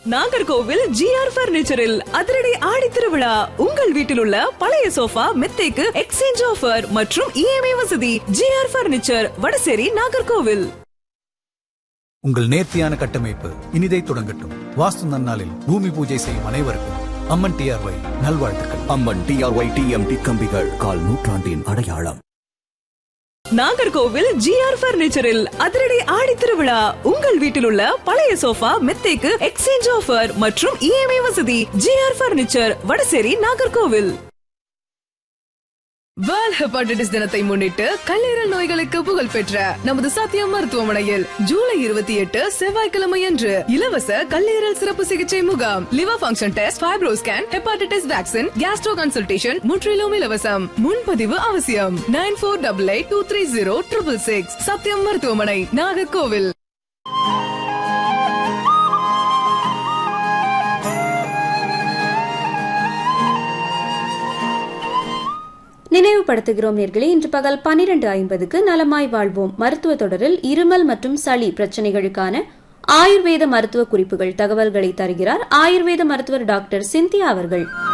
Nagercoil GR பர்னிச்சரில் அதிரடி ஆடி திருவிழா உங்கள் வீட்டில் உள்ள பழைய சோஃபா மெத்தைக்கு எக்ஸ்சேஞ்ச் ஆஃபர் மற்றும் இஎம்ஐ வசதி ஜிஆர் பர்னிச்சர் வடசேரி நாகர்கோவில் உங்கள் நேர்த்தியான கட்டமைப்பு இனிதை தொடங்கட்டும் வாஸ்து நன்னாளில் பூமி பூஜை செய்யும் அனைவருக்கும் அம்மன் டிஆர்ஒய் நல்வாழ்த்துக்கள் அம்மன் டிஆர்ஒய் டிஎம்டி கம்பிகள் கால் நூற்றாண்டின் அடையாளம் நாகர்கோவில் ஜிஆர் பர்னிச்சரில் அதிரடி ஆடி திருவிழா உங்கள் வீட்டில் உள்ள பழைய சோஃபா மெத்தைக்கு எக்ஸ்சேஞ்ச் ஆஃபர் மற்றும் இஎம்ஐ வசதி GR furniture Vadasery Nagercoil world hepatitis தினத்தை முன்னிட்டு கல்லீரல் நோய்களுக்கு புகழ் பெற்ற நமது சத்தியம் மருத்துவமனையில் ஜூலை இருபத்தி எட்டு செவ்வாய்க்கிழமை அன்று இலவச கல்லீரல் சிறப்பு சிகிச்சை முகாம் liver function test fibro scan hepatitis vaccine gastro consultation முற்றிலும் இலவசம் முன்பதிவு அவசியம் nine four double eight two three zero triple six Sathiyam மருத்துவமனை நாகர்கோவில் நினைவுபடுத்துகிறோம் நேர்களே இன்று பகல் பனிரெண்டு ஐம்பதுக்கு நலமாய் வாழ்வோம் மருத்துவ தொடரில் இருமல் மற்றும் சளி பிரச்சனைகளுக்கான ஆயுர்வேத மருத்துவ குறிப்புகள் தகவல்களை தருகிறார் ஆயுர்வேத மருத்துவர் டாக்டர் சிந்தியா அவர்கள்